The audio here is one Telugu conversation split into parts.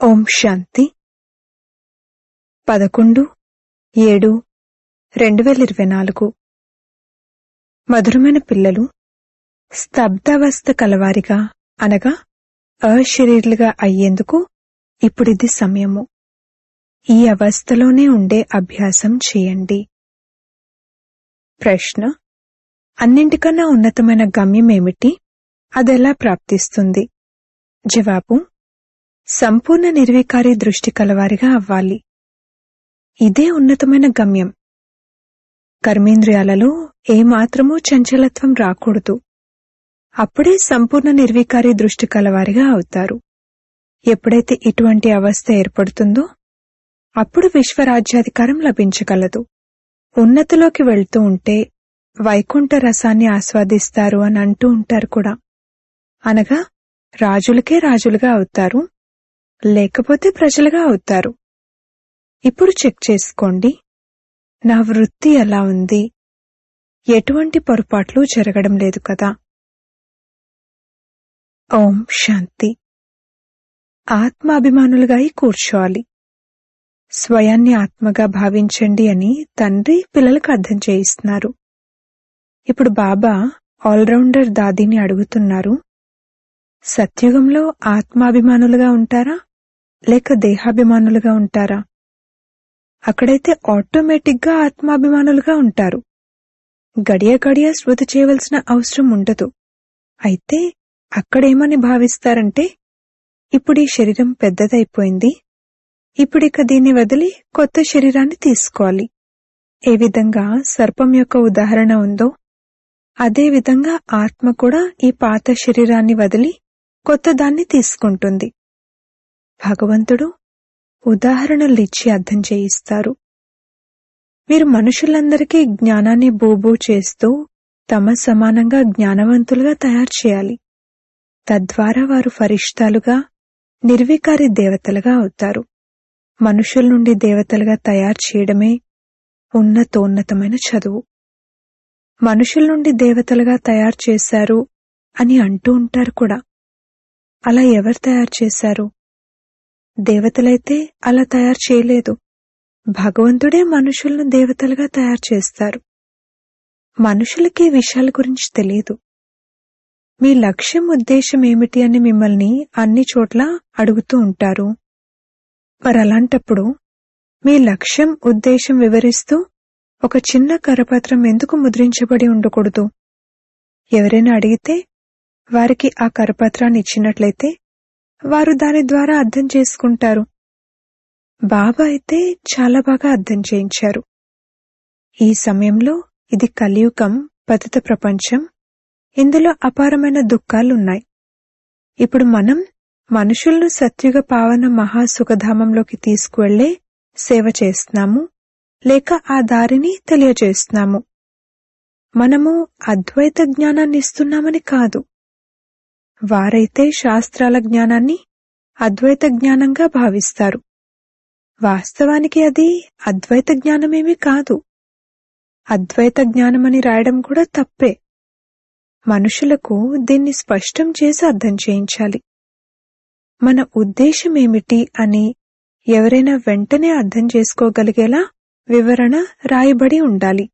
ఓం శాంతి పదకొండు ఏడు రెండు వేల ఇరవై నాలుగు మధురమైన పిల్లలు స్తబ్దావస్థ కలవారిగా అనగా అశరీరులుగా అయ్యేందుకు ఇప్పుడిది సమయము ఈ అవస్థలోనే ఉండే అభ్యాసం చేయండి ప్రశ్న అన్నింటికన్నా ఉన్నతమైన గమ్యం ఏమిటి అదెలా ప్రాప్తిస్తుంది జవాబు సంపూర్ణ నిర్వికారి దృష్టి కలవారిగా అవ్వాలి ఇదే ఉన్నతమైన గమ్యం కర్మేంద్రియాలలో ఏమాత్రమూ చంచలత్వం రాకూడదు అప్పుడే సంపూర్ణ నిర్వికారి దృష్టి కలవారిగా అవుతారు ఎప్పుడైతే ఇటువంటి అవస్థ ఏర్పడుతుందో అప్పుడు విశ్వరాజ్యాధికారం లభించగలదు ఉన్నతిలోకి వెళ్తూ ఉంటే వైకుంఠ రసాన్ని ఆస్వాదిస్తారు అని అంటూ ఉంటారు కూడా అనగా రాజులకే రాజులుగా అవుతారు లేకపోతే ప్రజలుగా అవుతారు ఇప్పుడు చెక్ చేసుకోండి నా వృత్తి ఎలా ఉంది ఎటువంటి పొరపాట్లు జరగడం లేదు కదా ఓం శాంతి ఆత్మాభిమానులుగా అయి కూర్చోవాలి స్వయాన్ని ఆత్మగా భావించండి అని తండ్రి పిల్లలకు అర్థం చేయిస్తున్నారు ఇప్పుడు బాబా ఆల్రౌండర్ దాదీని అడుగుతున్నారు సత్యుగంలో ఆత్మాభిమానులుగా ఉంటారా లేక దేహాభిమానులుగా ఉంటారా అక్కడైతే ఆటోమేటిక్గా ఆత్మాభిమానులుగా ఉంటారు గడియ గడియ శృతి చేయవలసిన అవసరం ఉండదు అయితే అక్కడేమని భావిస్తారంటే ఇప్పుడు ఈ శరీరం పెద్దదైపోయింది ఇప్పుడిక దీన్ని వదిలి కొత్త శరీరాన్ని తీసుకోవాలి ఏ విధంగా సర్పం యొక్క ఉదాహరణ ఉందో అదే విధంగా ఆత్మ కూడా ఈ పాత శరీరాన్ని వదిలి కొత్త దాన్ని తీసుకుంటుంది భగవంతుడు ఉదాహరణలు ఇచ్చి అర్థం చేయిస్తారు మీరు మనుషులందరికీ జ్ఞానాన్ని బూబూ చేస్తూ తమ సమానంగా జ్ఞానవంతులుగా తయారు చేయాలి తద్వారా వారు ఫరిష్టాలుగా నిర్వికారి దేవతలుగా అవుతారు మనుషుల నుండి దేవతలుగా తయారు చేయడమే ఉన్నతోన్నతమైన చదువు మనుషుల నుండి దేవతలుగా తయారు చేశారు అని అంటూ ఉంటారు కూడా అలా ఎవరు తయారు చేశారు దేవతలైతే అలా తయారు చేయలేదు భగవంతుడే మనుషులను దేవతలుగా తయారు చేస్తారు మనుషులకి ఈ విషయాల గురించి తెలియదు మీ లక్ష్యం ఉద్దేశం ఏమిటి అని మిమ్మల్ని అన్ని చోట్ల అడుగుతూ ఉంటారు మరి అలాంటప్పుడు మీ లక్ష్యం ఉద్దేశం వివరిస్తూ ఒక చిన్న కరపత్రం ఎందుకు ముద్రించబడి ఉండకూడదు ఎవరైనా అడిగితే వారికి ఆ కరపత్రాన్ని ఇచ్చినట్లయితే వారు దాని ద్వారా అర్థం చేసుకుంటారు బాబా అయితే చాలా బాగా అర్థం చేయించారు ఈ సమయంలో ఇది కలియుగం పతిత ప్రపంచం ఇందులో అపారమైన దుఃఖాలున్నాయి ఇప్పుడు మనం మనుషులను సత్యుగ పావన మహాసుఖధామంలోకి తీసుకువెళ్లే సేవ చేస్తున్నాము లేక ఆ దారిని తెలియజేస్తున్నాము మనము అద్వైత జ్ఞానాన్ని ఇస్తున్నామని కాదు వారైతే శాస్త్రాల జ్ఞానాన్ని అద్వైత జ్ఞానంగా భావిస్తారు వాస్తవానికి అది అద్వైత జ్ఞానమేమీ కాదు అద్వైత జ్ఞానమని రాయడం కూడా తప్పే మనుషులకు దీన్ని స్పష్టం చేసి అర్థం చేయించాలి మన ఉద్దేశం ఏమిటి అని ఎవరైనా వెంటనే అర్థం చేసుకోగలిగేలా వివరణ రాయబడి ఉండాలి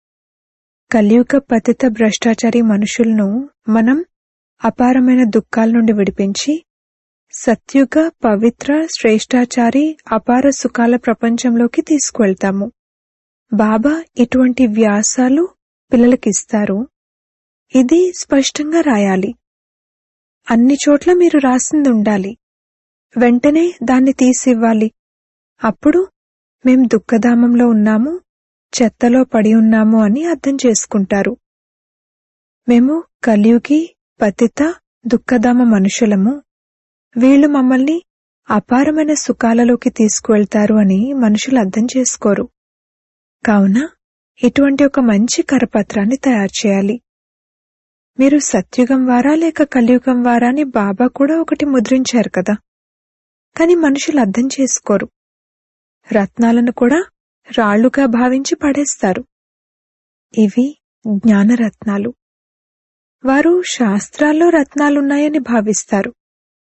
కలియుగ పతిత భ్రష్టాచారి మనుషులను మనం అపారమైన దుఃఖాల నుండి విడిపించి సత్యుగ పవిత్ర శ్రేష్టాచారి అపార సుఖాల ప్రపంచంలోకి తీసుకువెళ్తాము బాబా ఇటువంటి వ్యాసాలు పిల్లలకిస్తారు ఇది స్పష్టంగా రాయాలి అన్ని చోట్ల మీరు రాసింది ఉండాలి వెంటనే దాన్ని తీసివ్వాలి అప్పుడు మేం దుఃఖధామంలో ఉన్నాము చెత్తలో పడి ఉన్నాము అని అర్థం చేసుకుంటారు మేము కలియుగి పతిత దుఃఖధామ మనుషులము వీళ్లు మమ్మల్ని అపారమైన సుఖాలలోకి తీసుకువెళ్తారు అని మనుషులు అర్థం చేసుకోరు కావున ఇటువంటి ఒక మంచి కరపత్రాన్ని తయారు చేయాలి మీరు సత్యుగం వారా లేక కలియుగం వారా అని బాబా కూడా ఒకటి ముద్రించారు కదా కాని మనుషులు అర్థం చేసుకోరు రత్నాలను కూడా రాళ్లుగా భావించి పడేస్తారు ఇవి జ్ఞానరత్నాలు వారు శాస్త్రాల్లో రత్నాలున్నాయని భావిస్తారు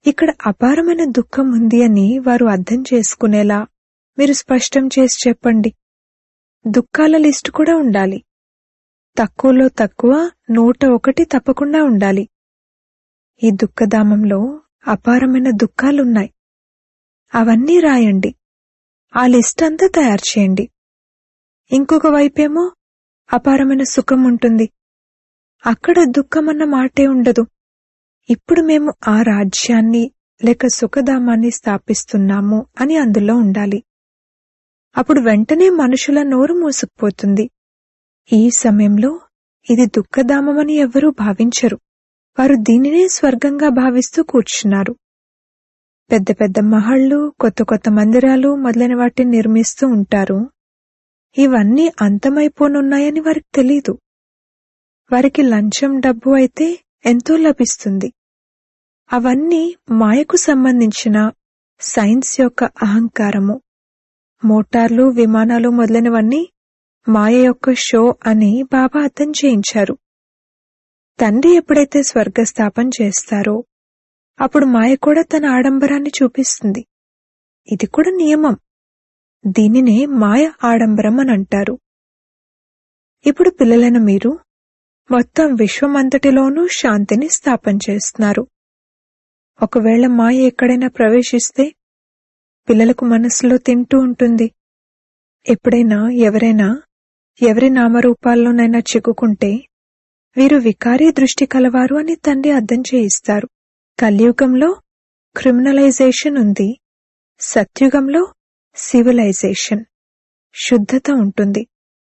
ఇక్కడ అపారమైన దుఃఖం ఉంది అని వారు అర్థం చేసుకునేలా మీరు స్పష్టం చేసి చెప్పండి దుఃఖాల లిస్టు కూడా ఉండాలి తక్కువలో తక్కువ నూట ఒకటి తప్పకుండా ఉండాలి ఈ దుఃఖధామంలో అపారమైన దుఃఖాలున్నాయి అవన్నీ రాయండి ఆ లిస్ట్ అంతా తయారు చేయండి ఇంకొక వైపేమో అపారమైన సుఖం ఉంటుంది అక్కడ దుఃఖం అన్న మాటే ఉండదు ఇప్పుడు మేము ఆ రాజ్యాన్ని లేక సుఖధామాన్ని స్థాపిస్తున్నాము అని అందులో ఉండాలి అప్పుడు వెంటనే మనుషుల నోరు మూసుకుపోతుంది ఈ సమయంలో ఇది దుఃఖధామమని ఎవ్వరూ భావించరు వారు దీనినే స్వర్గంగా భావిస్తూ కూర్చున్నారు పెద్ద పెద్ద మహళ్ళు కొత్త కొత్త మందిరాలు మొదలైన వాటిని నిర్మిస్తూ ఉంటారు ఇవన్నీ అంతమైపోనున్నాయని వారికి తెలీదు వారికి లంచం డబ్బు అయితే ఎంతో లభిస్తుంది అవన్నీ మాయకు సంబంధించిన సైన్స్ యొక్క అహంకారము మోటార్లు విమానాలు మొదలైనవన్నీ మాయ యొక్క షో అని బాబా అర్థం చేయించారు తండ్రి ఎప్పుడైతే స్వర్గస్థాపన చేస్తారో అప్పుడు మాయ కూడా తన ఆడంబరాన్ని చూపిస్తుంది ఇది కూడా నియమం దీనినే మాయ ఆడంబరం అని అంటారు ఇప్పుడు పిల్లలైన మీరు మొత్తం విశ్వమంతటిలోనూ శాంతిని స్థాపన చేస్తున్నారు ఒకవేళ మాయ ఎక్కడైనా ప్రవేశిస్తే పిల్లలకు మనసులో తింటూ ఉంటుంది ఎప్పుడైనా ఎవరైనా ఎవరి నామరూపాల్లోనైనా చిక్కుకుంటే వీరు వికారీ దృష్టి కలవారు అని తండ్రి అర్థం చేయిస్తారు కలియుగంలో క్రిమినలైజేషన్ ఉంది సత్యుగంలో సివిలైజేషన్ శుద్ధత ఉంటుంది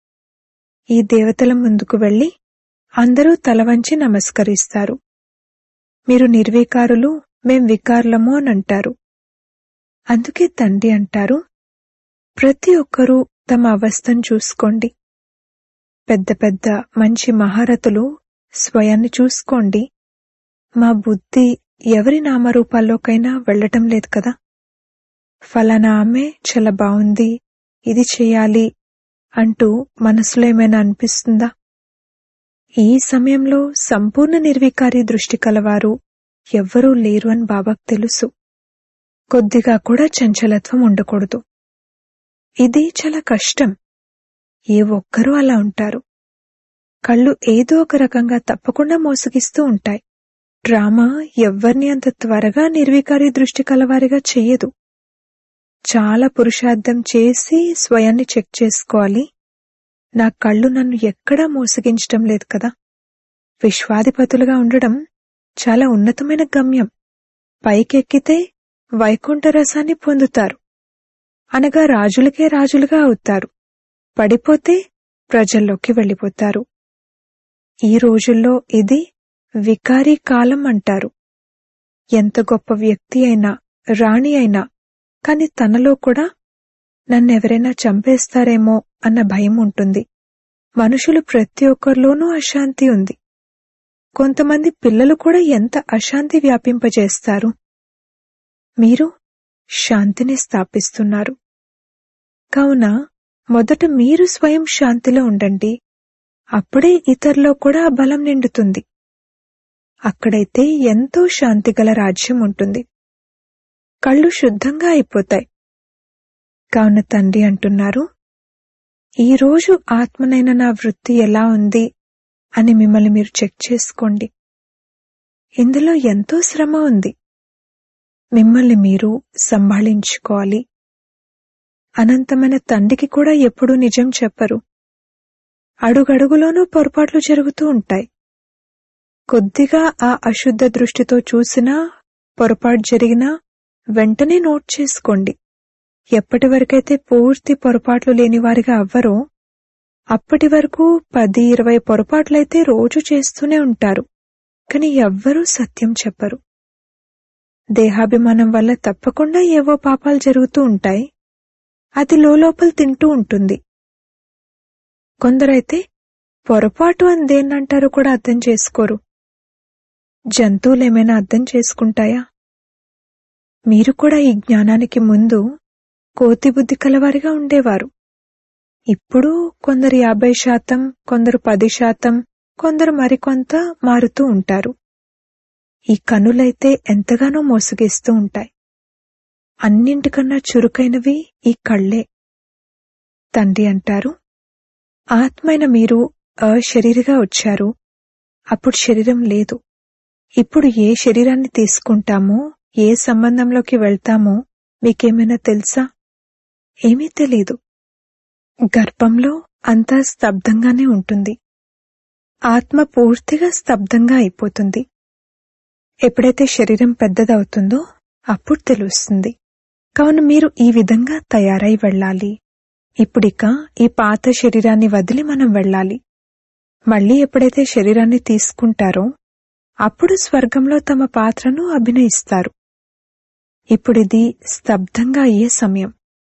ఈ దేవతల ముందుకు వెళ్లి అందరూ తలవంచి నమస్కరిస్తారు మీరు నిర్వికారులు మేం వికారులము అని అంటారు అందుకే తండ్రి అంటారు ప్రతి ఒక్కరూ తమ అవస్థను చూసుకోండి పెద్ద పెద్ద మంచి మహారథులు స్వయాన్ని చూసుకోండి మా బుద్ధి ఎవరి నామరూపాల్లోకైనా వెళ్లటం లేదు కదా ఫలానా ఆమె చాలా బాగుంది ఇది చెయ్యాలి అంటూ మనసులో ఏమైనా అనిపిస్తుందా ఈ సమయంలో సంపూర్ణ నిర్వికారి దృష్టి కలవారు ఎవ్వరూ లేరు అని బాబాకు తెలుసు కొద్దిగా కూడా చంచలత్వం ఉండకూడదు ఇది చాలా కష్టం ఏ ఒక్కరూ అలా ఉంటారు కళ్ళు ఏదో ఒక రకంగా తప్పకుండా మోసగిస్తూ ఉంటాయి డ్రామా ఎవ్వరిని అంత త్వరగా నిర్వికారి దృష్టి కలవారిగా చెయ్యదు చాలా పురుషార్థం చేసి స్వయాన్ని చెక్ చేసుకోవాలి నా కళ్ళు నన్ను ఎక్కడా మోసగించటం లేదు కదా విశ్వాధిపతులుగా ఉండడం చాలా ఉన్నతమైన గమ్యం పైకెక్కితే వైకుంఠ రసాన్ని పొందుతారు అనగా రాజులకే రాజులుగా అవుతారు పడిపోతే ప్రజల్లోకి వెళ్ళిపోతారు ఈ రోజుల్లో ఇది వికారీ కాలం అంటారు ఎంత గొప్ప వ్యక్తి అయినా రాణి అయినా కాని తనలో కూడా నన్నెవరైనా చంపేస్తారేమో అన్న భయం ఉంటుంది మనుషులు ప్రతి ఒక్కరిలోనూ అశాంతి ఉంది కొంతమంది పిల్లలు కూడా ఎంత అశాంతి వ్యాపింపజేస్తారు మీరు శాంతిని స్థాపిస్తున్నారు కావున మొదట మీరు స్వయం శాంతిలో ఉండండి అప్పుడే ఇతరులో కూడా ఆ బలం నిండుతుంది అక్కడైతే ఎంతో శాంతిగల రాజ్యం ఉంటుంది కళ్ళు శుద్ధంగా అయిపోతాయి కావున తండ్రి అంటున్నారు ఈరోజు ఆత్మనైన నా వృత్తి ఎలా ఉంది అని మిమ్మల్ని మీరు చెక్ చేసుకోండి ఇందులో ఎంతో శ్రమ ఉంది మిమ్మల్ని మీరు సంభాళించుకోవాలి అనంతమైన తండ్రికి కూడా ఎప్పుడూ నిజం చెప్పరు అడుగడుగులోనూ పొరపాట్లు జరుగుతూ ఉంటాయి కొద్దిగా ఆ అశుద్ధ దృష్టితో చూసినా పొరపాటు జరిగినా వెంటనే నోట్ చేసుకోండి ఎప్పటి వరకైతే పూర్తి పొరపాట్లు లేనివారిగా అవ్వరో అప్పటి వరకు పది ఇరవై పొరపాట్లయితే రోజు చేస్తూనే ఉంటారు కాని ఎవ్వరూ సత్యం చెప్పరు దేహాభిమానం వల్ల తప్పకుండా ఏవో పాపాలు జరుగుతూ ఉంటాయి అది లోపల తింటూ ఉంటుంది కొందరైతే పొరపాటు అని దేన్నంటారో కూడా అర్థం చేసుకోరు జంతువులేమైనా అర్థం చేసుకుంటాయా మీరు కూడా ఈ జ్ఞానానికి ముందు కోతి బుద్ధి కలవారిగా ఉండేవారు ఇప్పుడు కొందరు యాభై శాతం కొందరు పది శాతం కొందరు మరికొంత మారుతూ ఉంటారు ఈ కనులైతే ఎంతగానో మోసగిస్తూ ఉంటాయి అన్నింటికన్నా చురుకైనవి ఈ కళ్ళే తండ్రి అంటారు ఆత్మైన మీరు అశరీరిగా వచ్చారు అప్పుడు శరీరం లేదు ఇప్పుడు ఏ శరీరాన్ని తీసుకుంటామో ఏ సంబంధంలోకి వెళ్తామో మీకేమైనా తెలుసా ఏమీ తెలీదు గర్భంలో అంతా స్తబ్దంగానే ఉంటుంది ఆత్మ పూర్తిగా స్తబ్దంగా అయిపోతుంది ఎప్పుడైతే శరీరం పెద్దదవుతుందో అప్పుడు తెలుస్తుంది కావున మీరు ఈ విధంగా తయారై వెళ్ళాలి ఇప్పుడిక ఈ పాత శరీరాన్ని వదిలి మనం వెళ్ళాలి మళ్ళీ ఎప్పుడైతే శరీరాన్ని తీసుకుంటారో అప్పుడు స్వర్గంలో తమ పాత్రను అభినయిస్తారు ఇప్పుడిది స్తబ్దంగా అయ్యే సమయం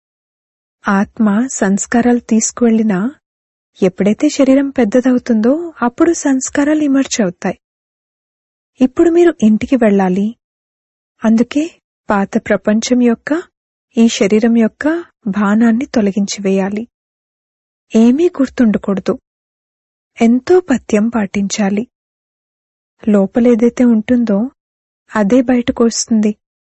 ఆత్మ సంస్కారాలు తీసుకువెళ్ళినా ఎప్పుడైతే శరీరం పెద్దదవుతుందో అప్పుడు సంస్కారాలు ఇమర్చ్ అవుతాయి ఇప్పుడు మీరు ఇంటికి వెళ్ళాలి అందుకే పాత ప్రపంచం యొక్క ఈ శరీరం యొక్క భానాన్ని తొలగించి వేయాలి ఏమీ గుర్తుండకూడదు ఎంతో పథ్యం పాటించాలి లోపలేదైతే ఉంటుందో అదే బయటకు వస్తుంది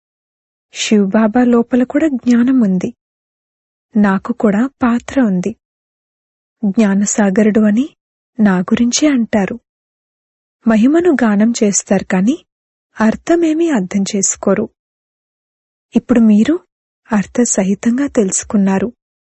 శివబాబా లోపల కూడా జ్ఞానం ఉంది నాకు కూడా పాత్ర ఉంది జ్ఞానసాగరుడు అని నా గురించే అంటారు మహిమను గానం చేస్తారు కాని అర్థమేమీ అర్థం చేసుకోరు ఇప్పుడు మీరు అర్థ సహితంగా తెలుసుకున్నారు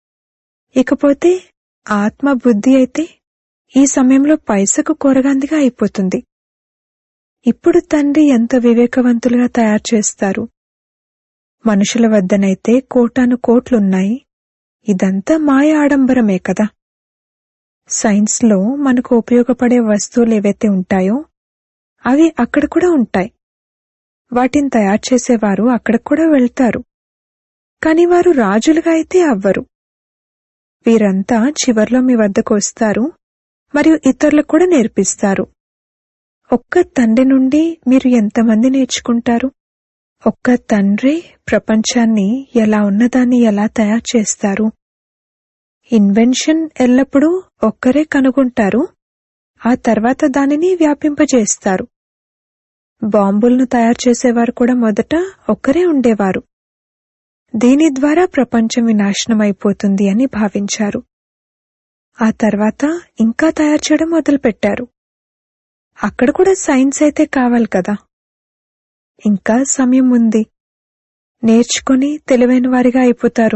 ఇకపోతే ఆత్మ బుద్ధి అయితే ఈ సమయంలో పైసకు కొరగాందిగా అయిపోతుంది ఇప్పుడు తండ్రి ఎంత వివేకవంతులుగా తయారు చేస్తారు మనుషుల వద్దనైతే కోటాను కోట్లున్నాయి ఇదంతా మాయ ఆడంబరమే కదా సైన్స్లో మనకు ఉపయోగపడే వస్తువులు ఏవైతే ఉంటాయో అవి అక్కడ కూడా ఉంటాయి వాటిని తయారు చేసేవారు అక్కడ కూడా వెళ్తారు కాని వారు రాజులుగా అయితే అవ్వరు వీరంతా చివర్లో మీ వద్దకు వస్తారు మరియు ఇతరులకు కూడా నేర్పిస్తారు ఒక్క తండ్రి నుండి మీరు ఎంతమంది నేర్చుకుంటారు ఒక్క తండ్రి ప్రపంచాన్ని ఎలా ఉన్నదాన్ని ఎలా తయారు చేస్తారు ఇన్వెన్షన్ ఎల్లప్పుడూ ఒక్కరే కనుగొంటారు ఆ తర్వాత దానిని వ్యాపింపజేస్తారు బాంబులను తయారు చేసేవారు కూడా మొదట ఒక్కరే ఉండేవారు దీని ద్వారా ప్రపంచం వినాశనమైపోతుంది అని భావించారు ఆ తర్వాత ఇంకా తయారు చేయడం మొదలుపెట్టారు అక్కడ కూడా సైన్స్ అయితే కావాలి కదా ఇంకా సమయం ఉంది నేర్చుకుని తెలివైన వారిగా అయిపోతారు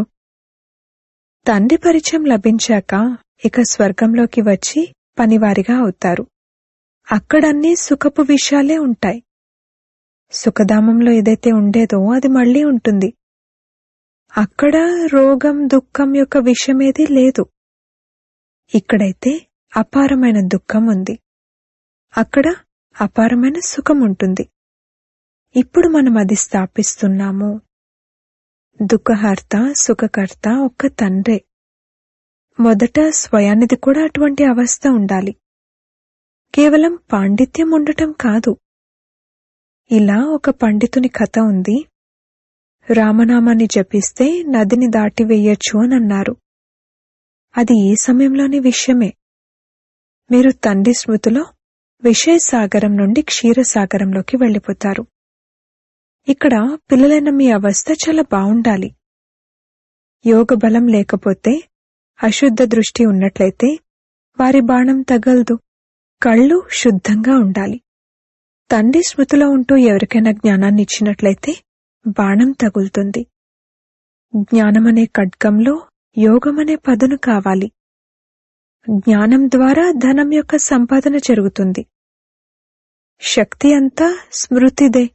తండ్రి పరిచయం లభించాక ఇక స్వర్గంలోకి వచ్చి పనివారిగా అవుతారు అక్కడన్నీ సుఖపు విషయాలే ఉంటాయి సుఖధామంలో ఏదైతే ఉండేదో అది మళ్ళీ ఉంటుంది అక్కడ రోగం దుఃఖం యొక్క విషయమేది లేదు ఇక్కడైతే అపారమైన దుఃఖం ఉంది అక్కడ అపారమైన సుఖం ఉంటుంది ఇప్పుడు మనం అది స్థాపిస్తున్నాము దుఃఖహర్త సుఖకర్త ఒక్క తండ్రే మొదట స్వయానిది కూడా అటువంటి అవస్థ ఉండాలి కేవలం పాండిత్యం ఉండటం కాదు ఇలా ఒక పండితుని కథ ఉంది రామనామాన్ని జపిస్తే నదిని దాటివేయొచ్చు అని అన్నారు అది ఈ సమయంలోని విషయమే మీరు తండ్రి స్మృతిలో విషయ సాగరం నుండి క్షీరసాగరంలోకి వెళ్ళిపోతారు ఇక్కడ పిల్లలైన మీ అవస్థ చాలా బావుండాలి యోగ బలం లేకపోతే అశుద్ధ దృష్టి ఉన్నట్లయితే వారి బాణం తగలదు కళ్ళు శుద్ధంగా ఉండాలి తండ్రి స్మృతిలో ఉంటూ ఎవరికైనా జ్ఞానాన్ని ఇచ్చినట్లయితే బాణం తగులుతుంది జ్ఞానమనే ఖడ్గంలో యోగమనే పదును కావాలి జ్ఞానం ద్వారా ధనం యొక్క సంపాదన జరుగుతుంది శక్తి అంతా స్మృతిదే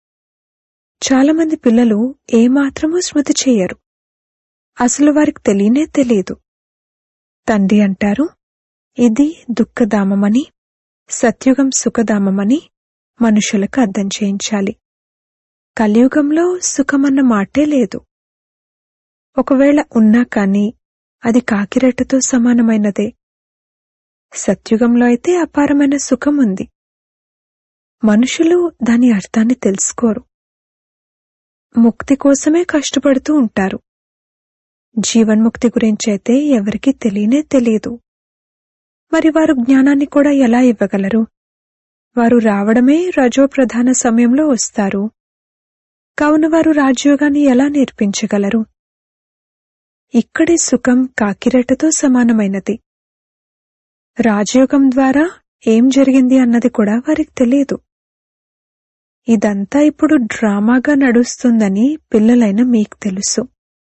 చాలామంది పిల్లలు ఏమాత్రమూ స్మృతి చేయరు అసలు వారికి తెలియనే తెలియదు తండ్రి అంటారు ఇది దుఃఖధామమని సత్యుగం సుఖధామమని మనుషులకు అర్థం చేయించాలి కలియుగంలో సుఖమన్న మాటే లేదు ఒకవేళ ఉన్నా కాని అది కాకిరెట్టతో సమానమైనదే సత్యుగంలో అయితే అపారమైన సుఖం ఉంది మనుషులు దాని అర్థాన్ని తెలుసుకోరు ముక్తి కోసమే కష్టపడుతూ ఉంటారు జీవన్ముక్తి గురించైతే ఎవరికీ తెలియనే తెలియదు మరి వారు జ్ఞానాన్ని కూడా ఎలా ఇవ్వగలరు వారు రావడమే రజోప్రధాన సమయంలో వస్తారు కావున వారు రాజయోగాన్ని ఎలా నేర్పించగలరు ఇక్కడి సుఖం కాకిరెట్టతో సమానమైనది రాజయోగం ద్వారా ఏం జరిగింది అన్నది కూడా వారికి తెలియదు ఇదంతా ఇప్పుడు డ్రామాగా నడుస్తుందని పిల్లలైన మీకు తెలుసు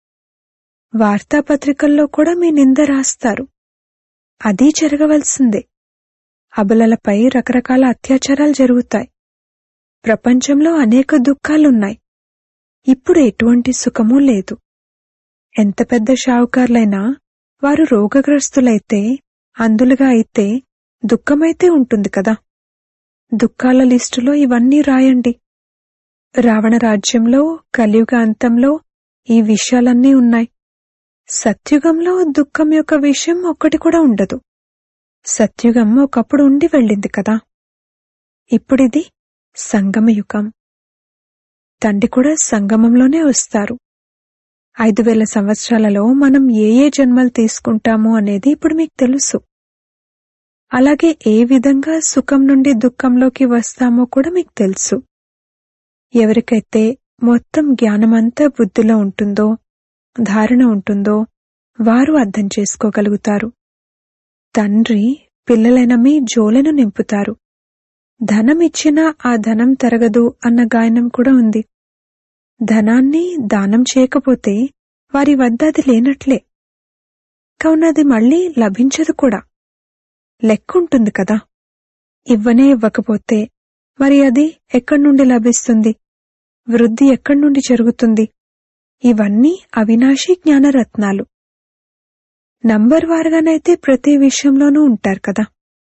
వార్తాపత్రికల్లో కూడా మీ నింద రాస్తారు అది జరగవలసిందే అబలలపై రకరకాల అత్యాచారాలు జరుగుతాయి ప్రపంచంలో అనేక దుఃఖాలున్నాయి ఇప్పుడు ఎటువంటి సుఖమూ లేదు ఎంత పెద్ద షావుకారులైనా వారు రోగగ్రస్తులైతే అందులుగా అయితే దుఃఖమైతే ఉంటుంది కదా దుఃఖాల లిస్టులో ఇవన్నీ రాయండి రావణ రాజ్యంలో కలియుగ అంతంలో ఈ విషయాలన్నీ ఉన్నాయి సత్యుగంలో దుఃఖం యొక్క విషయం ఒక్కటి కూడా ఉండదు సత్యుగం ఒకప్పుడు ఉండి వెళ్ళింది కదా ఇప్పుడిది సంగమయుగం తండ్రి కూడా సంగమంలోనే వస్తారు ఐదు వేల సంవత్సరాలలో మనం ఏ ఏ జన్మలు తీసుకుంటాము అనేది ఇప్పుడు మీకు తెలుసు అలాగే ఏ విధంగా సుఖం నుండి దుఃఖంలోకి వస్తామో కూడా మీకు తెలుసు ఎవరికైతే మొత్తం జ్ఞానమంతా బుద్ధిలో ఉంటుందో ధారణ ఉంటుందో వారు అర్థం చేసుకోగలుగుతారు తండ్రి పిల్లలైన మీ జోలెను నింపుతారు ధనం ఇచ్చినా ఆ ధనం తరగదు అన్న గాయనం కూడా ఉంది ధనాన్ని దానం చేయకపోతే వారి వద్ద అది లేనట్లే కావున అది మళ్ళీ లభించదు కూడా లెక్కుంటుంది కదా ఇవ్వనే ఇవ్వకపోతే మరి అది ఎక్కడి నుండి లభిస్తుంది వృద్ధి ఎక్కడి నుండి జరుగుతుంది ఇవన్నీ అవినాశి జ్ఞానరత్నాలు నంబర్ వారుగానైతే ప్రతి విషయంలోనూ ఉంటారు కదా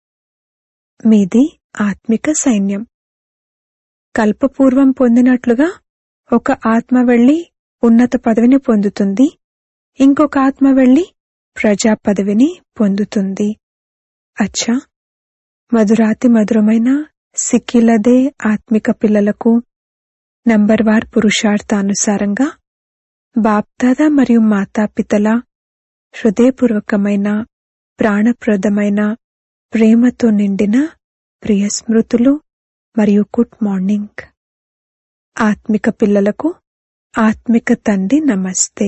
మీది ఆత్మిక సైన్యం కల్పపూర్వం పొందినట్లుగా ఒక ఆత్మ వెళ్లి ఉన్నత పదవిని పొందుతుంది ఇంకొక ఆత్మ వెళ్లి ప్రజా పదవిని పొందుతుంది అచ్చా మధురాతి మధురమైన సిక్కిలదే ఆత్మిక పిల్లలకు నంబర్ వార్ పురుషార్థానుసారంగా బాప్దాదా మరియు మాతాపితల హృదయపూర్వకమైన ప్రాణప్రదమైన ప్రేమతో నిండిన ప్రియ స్మృతులు మరియు గుడ్ మార్నింగ్ ఆత్మిక పిల్లలకు ఆత్మిక తండ్రి నమస్తే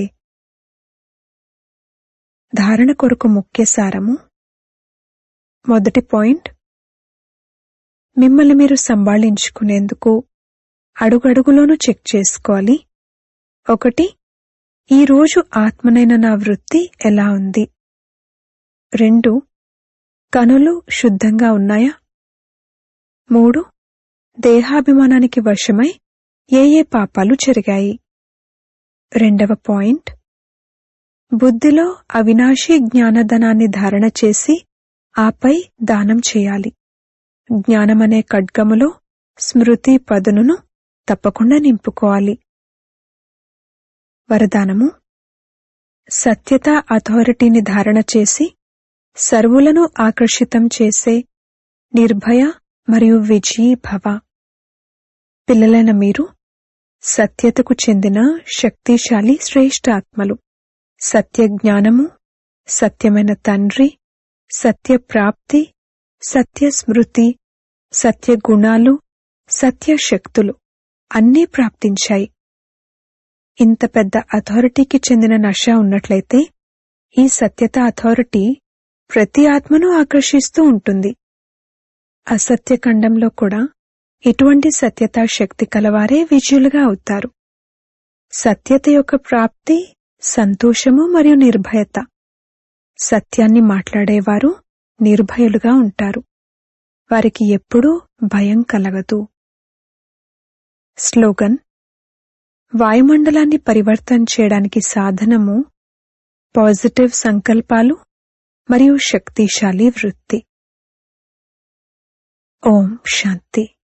ధారణ కొరకు ముఖ్య సారము మొదటి పాయింట్ మిమ్మల్ని మీరు సంభాళించుకునేందుకు అడుగడుగులోనూ చెక్ చేసుకోవాలి ఒకటి ఈ రోజు ఆత్మనైన నా వృత్తి ఎలా ఉంది రెండు కనులు శుద్ధంగా ఉన్నాయా మూడు దేహాభిమానానికి వశమై ఏ ఏ పాపాలు జరిగాయి రెండవ పాయింట్ బుద్ధిలో అవినాశీ జ్ఞానధనాన్ని ధారణ చేసి ఆపై దానం చేయాలి జ్ఞానమనే ఖడ్గములో స్మృతి పదునును తప్పకుండా నింపుకోవాలి వరదానము సత్యత అథారిటీని ధారణ చేసి సర్వులను ఆకర్షితం చేసే నిర్భయ మరియు విజయీ భవ పిల్లలైన మీరు సత్యతకు చెందిన శక్తిశాలి శ్రేష్ఠ ఆత్మలు సత్య జ్ఞానము సత్యమైన తండ్రి సత్య ప్రాప్తి సత్య స్మృతి సత్య గుణాలు సత్య శక్తులు అన్నీ ప్రాప్తించాయి ఇంత పెద్ద అథారిటీకి చెందిన నష ఉన్నట్లయితే ఈ సత్యత అథారిటీ ప్రతి ఆత్మను ఆకర్షిస్తూ ఉంటుంది అసత్య ఖండంలో కూడా ఇటువంటి సత్యతా శక్తి కలవారే విజయులుగా అవుతారు సత్యత యొక్క ప్రాప్తి సంతోషము మరియు నిర్భయత సత్యాన్ని మాట్లాడేవారు నిర్భయులుగా ఉంటారు వారికి ఎప్పుడూ భయం కలగదు స్లోగన్ వాయుమండలాన్ని పరివర్తన చేయడానికి సాధనము పాజిటివ్ సంకల్పాలు మరియు శక్తిశాలి వృత్తి ఓం శాంతి